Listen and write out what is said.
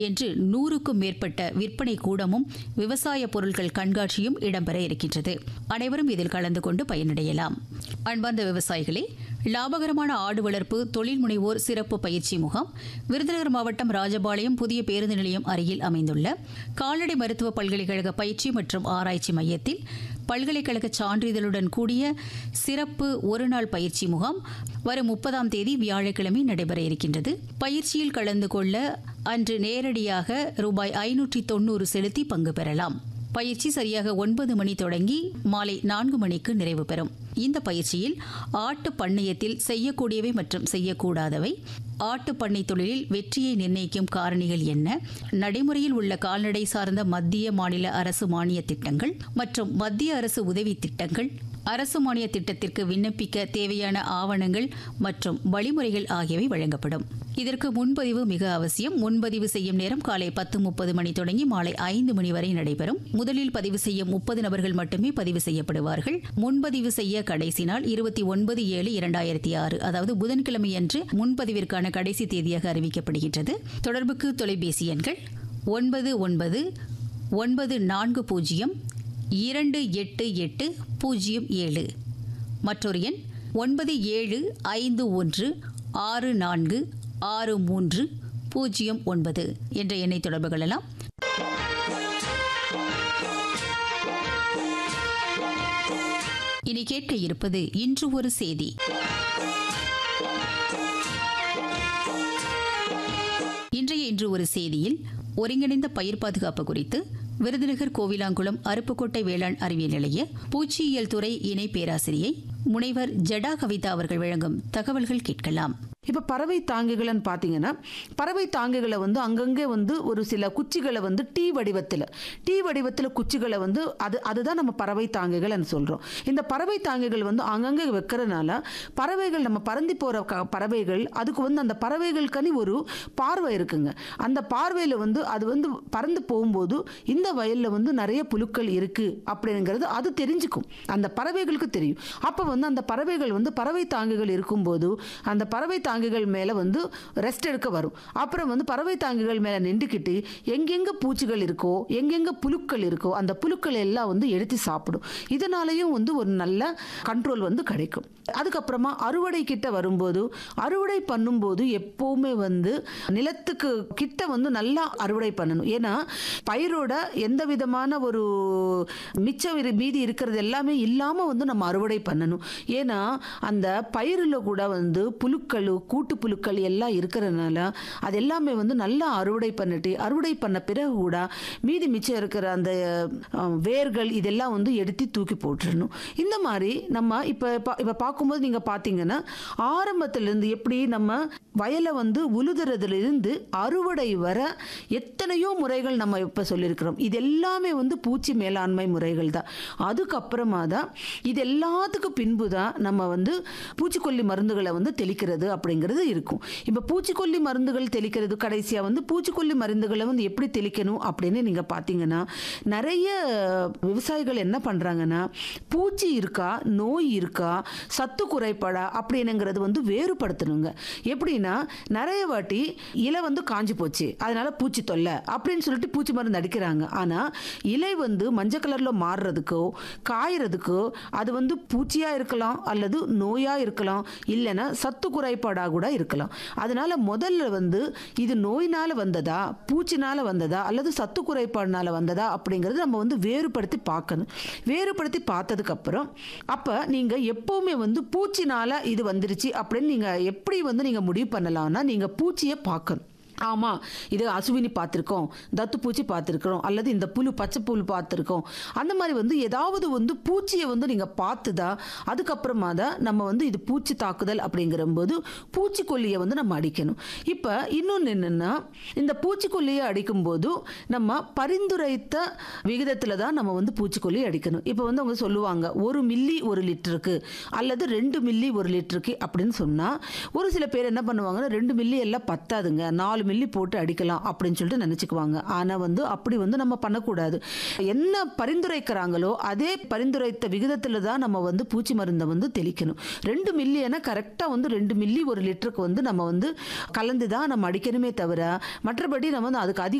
என்று நூறுக்கும் மேற்பட்ட விற்பனை கூடமும் விவசாய பொருட்கள் கண்காட்சியும் இடம்பெற இருக்கின்றது அனைவரும் இதில் கலந்து கொண்டு பயனடையலாம் அன்பார்ந்த விவசாயிகளே லாபகரமான ஆடு வளர்ப்பு தொழில் முனைவோர் சிறப்பு பயிற்சி முகாம் விருதுநகர் மாவட்டம் ராஜபாளையம் புதிய பேருந்து நிலையம் அருகில் அமைந்துள்ள கால்நடை மருத்துவ பல்கலைக்கழக பயிற்சி மற்றும் ஆராய்ச்சி மையத்தில் பல்கலைக்கழக சான்றிதழுடன் கூடிய சிறப்பு ஒருநாள் பயிற்சி முகாம் வரும் முப்பதாம் தேதி வியாழக்கிழமை நடைபெற இருக்கின்றது பயிற்சியில் கலந்து கொள்ள அன்று நேரடியாக ரூபாய் ஐநூற்றி தொண்ணூறு செலுத்தி பங்கு பெறலாம் பயிற்சி சரியாக ஒன்பது மணி தொடங்கி மாலை நான்கு மணிக்கு நிறைவு பெறும் இந்த பயிற்சியில் ஆட்டு பண்ணையத்தில் செய்யக்கூடியவை மற்றும் செய்யக்கூடாதவை ஆட்டு பண்ணை தொழிலில் வெற்றியை நிர்ணயிக்கும் காரணிகள் என்ன நடைமுறையில் உள்ள கால்நடை சார்ந்த மத்திய மாநில அரசு மானிய திட்டங்கள் மற்றும் மத்திய அரசு உதவி திட்டங்கள் அரசு மானிய திட்டத்திற்கு விண்ணப்பிக்க தேவையான ஆவணங்கள் மற்றும் வழிமுறைகள் ஆகியவை வழங்கப்படும் இதற்கு முன்பதிவு மிக அவசியம் முன்பதிவு செய்யும் நேரம் காலை பத்து முப்பது மணி தொடங்கி மாலை ஐந்து மணி வரை நடைபெறும் முதலில் பதிவு செய்யும் முப்பது நபர்கள் மட்டுமே பதிவு செய்யப்படுவார்கள் முன்பதிவு செய்ய கடைசி நாள் இருபத்தி ஒன்பது ஏழு இரண்டாயிரத்தி ஆறு அதாவது புதன்கிழமை அன்று முன்பதிவிற்கான கடைசி தேதியாக அறிவிக்கப்படுகின்றது தொடர்புக்கு தொலைபேசி எண்கள் ஒன்பது ஒன்பது ஒன்பது நான்கு பூஜ்ஜியம் இரண்டு எட்டு எட்டு பூஜ்ஜியம் ஏழு மற்றொரு எண் ஒன்பது ஏழு ஐந்து ஒன்று ஆறு நான்கு ஆறு மூன்று பூஜ்ஜியம் ஒன்பது என்ற எண்ணை தொடர்பு கொள்ளலாம் இனி கேட்க இருப்பது இன்று ஒரு செய்தி இன்றைய இன்று ஒரு செய்தியில் ஒருங்கிணைந்த பயிர் பாதுகாப்பு குறித்து விருதுநகர் கோவிலாங்குளம் அருப்புக்கோட்டை வேளாண் அறிவியல் நிலைய பூச்சியியல் துறை இணை பேராசிரியை முனைவர் ஜடா கவிதா அவர்கள் வழங்கும் தகவல்கள் கேட்கலாம் இப்போ பறவை தாங்கிகள்னு பார்த்தீங்கன்னா பறவை தாங்கிகளை வந்து அங்கங்கே வந்து ஒரு சில குச்சிகளை வந்து டீ வடிவத்தில் டீ வடிவத்தில் குச்சிகளை வந்து அது அதுதான் நம்ம பறவை தாங்கிகள்னு சொல்கிறோம் இந்த பறவை தாங்கிகள் வந்து அங்கங்கே வைக்கிறதுனால பறவைகள் நம்ம பறந்து போகிற க பறவைகள் அதுக்கு வந்து அந்த பறவைகளுக்கான ஒரு பார்வை இருக்குங்க அந்த பார்வையில் வந்து அது வந்து பறந்து போகும்போது இந்த வயலில் வந்து நிறைய புழுக்கள் இருக்குது அப்படிங்கிறது அது தெரிஞ்சுக்கும் அந்த பறவைகளுக்கு தெரியும் அப்போ வந்து அந்த பறவைகள் வந்து பறவை தாங்கிகள் இருக்கும்போது அந்த பறவை தாங்கிகள் மேலே வந்து ரெஸ்ட் எடுக்க வரும் அப்புறம் வந்து பறவை தாங்கிகள் மேலே நின்றுக்கிட்டு எங்கெங்கே பூச்சிகள் இருக்கோ எங்கெங்கே புழுக்கள் இருக்கோ அந்த புழுக்கள் எல்லாம் வந்து எடுத்து சாப்பிடும் இதனாலேயும் வந்து ஒரு நல்ல கண்ட்ரோல் வந்து கிடைக்கும் அதுக்கப்புறமா அறுவடை கிட்ட வரும்போது அறுவடை பண்ணும்போது எப்போவுமே வந்து நிலத்துக்கு கிட்ட வந்து நல்லா அறுவடை பண்ணணும் ஏன்னா பயிரோட எந்த விதமான ஒரு மிச்சம் இரு- மீதி இருக்கிறது எல்லாமே இல்லாமல் வந்து நம்ம அறுவடை பண்ணணும் ஏன்னா அந்த பயிரில் கூட வந்து புழுக்கள் கூட்டு புழுக்கள் எல்லாம் இருக்கிறதுனால அது எல்லாமே வந்து நல்லா அறுவடை பண்ணிட்டு அறுவடை பண்ண பிறகு கூட மீதி மிச்சம் இருக்கிற அந்த அஹ், வேர்கள் இதெல்லாம் வந்து எடுத்து தூக்கி போட்டுறணும் இந்த மாதிரி நம்ம இப்போ இப்போ பார்க்கும்போது நீங்கள் பார்த்தீங்கன்னா ஆரம்பத்திலேருந்து எப்படி நம்ம வயலை வந்து உழுதுறதுலேருந்து அறுவடை வர எத்தனையோ முறைகள் நம்ம இப்போ சொல்லியிருக்கிறோம் இது எல்லாமே வந்து பூச்சி மேலாண்மை முறைகள் தான் அதுக்கப்புறமா தான் இது எல்லாத்துக்கும் பின்பு தான் நம்ம வந்து பூச்சிக்கொல்லி மருந்துகளை வந்து தெளிக்கிறது அப்படிங்கிறது இருக்கும் இப்போ பூச்சிக்கொல்லி மருந்துகள் தெளிக்கிறது கடைசியாக வந்து பூச்சிக்கொல்லி மருந்துகளை வந்து எப்படி தெளிக்கணும் அப்படின்னு நீங்கள் பார்த்தீங்கன்னா நிறைய விவசாயிகள் என்ன பண்ணுறாங்கன்னா பூச்சி இருக்கா நோய் இருக்கா சத்து குறைபாடா அப்படின்னுங்கிறது வந்து வேறுபடுத்தணுங்க எப்படின்னா நிறைய வாட்டி இலை வந்து காஞ்சி போச்சு அதனால பூச்சி தொல்லை அப்படின்னு சொல்லிட்டு பூச்சி மருந்து அடிக்கிறாங்க ஆனால் இலை வந்து மஞ்சள் கலரில் மாறுறதுக்கோ காயறதுக்கோ அது வந்து பூச்சியாக இருக்கலாம் அல்லது நோயாக இருக்கலாம் இல்லைன்னா சத்து குறைபாடாக கூட இருக்கலாம் அதனால முதல்ல வந்து இது நோயினால் வந்ததா பூச்சினால வந்ததா அல்லது சத்து குறைபாடுனால வந்ததா அப்படிங்கிறது நம்ம வந்து வேறுபடுத்தி பார்க்கணும் வேறுபடுத்தி பார்த்ததுக்கு அப்புறம் அப்போ நீங்கள் எப்போவுமே வந்து பூச்சினால இது வந்துருச்சு அப்படின்னு நீங்கள் எப்படி வந்து நீங்கள் முடிவு பண்ணலாம்னா நீங்கள் பூச்சியை பார்க்கணும் ஆமாம் இது அசுவினி பார்த்துருக்கோம் தத்துப்பூச்சி பார்த்துருக்குறோம் அல்லது இந்த புழு பச்சை புழு பார்த்துருக்கோம் அந்த மாதிரி வந்து ஏதாவது வந்து பூச்சியை வந்து நீங்கள் பார்த்து தான் அதுக்கப்புறமா தான் நம்ம வந்து இது பூச்சி தாக்குதல் அப்படிங்கிறம்போது பூச்சிக்கொல்லியை வந்து நம்ம அடிக்கணும் இப்போ இன்னொன்று என்னென்னா இந்த பூச்சிக்கொல்லியை அடிக்கும்போது நம்ம பரிந்துரைத்த விகிதத்தில் தான் நம்ம வந்து பூச்சிக்கொல்லி அடிக்கணும் இப்போ வந்து அவங்க சொல்லுவாங்க ஒரு மில்லி ஒரு லிட்டருக்கு அல்லது ரெண்டு மில்லி ஒரு லிட்டருக்கு அப்படின்னு சொன்னால் ஒரு சில பேர் என்ன பண்ணுவாங்கன்னா ரெண்டு மில்லி எல்லாம் பத்தாதுங்க நாலு மில்லி போட்டு அடிக்கலாம் அப்படின்னு சொல்லிட்டு நினச்சிக்குவாங்க ஆனால் வந்து அப்படி வந்து நம்ம பண்ணக்கூடாது என்ன பரிந்துரைக்கிறாங்களோ அதே பரிந்துரைத்த விகிதத்தில் தான் நம்ம வந்து பூச்சி மருந்தை வந்து தெளிக்கணும் ரெண்டு மில்லியனா கரெக்டாக வந்து ரெண்டு மில்லி ஒரு லிட்டருக்கு வந்து நம்ம வந்து கலந்து தான் நம்ம அடிக்கணுமே தவிர மற்றபடி நம்ம வந்து அதுக்கு அதிக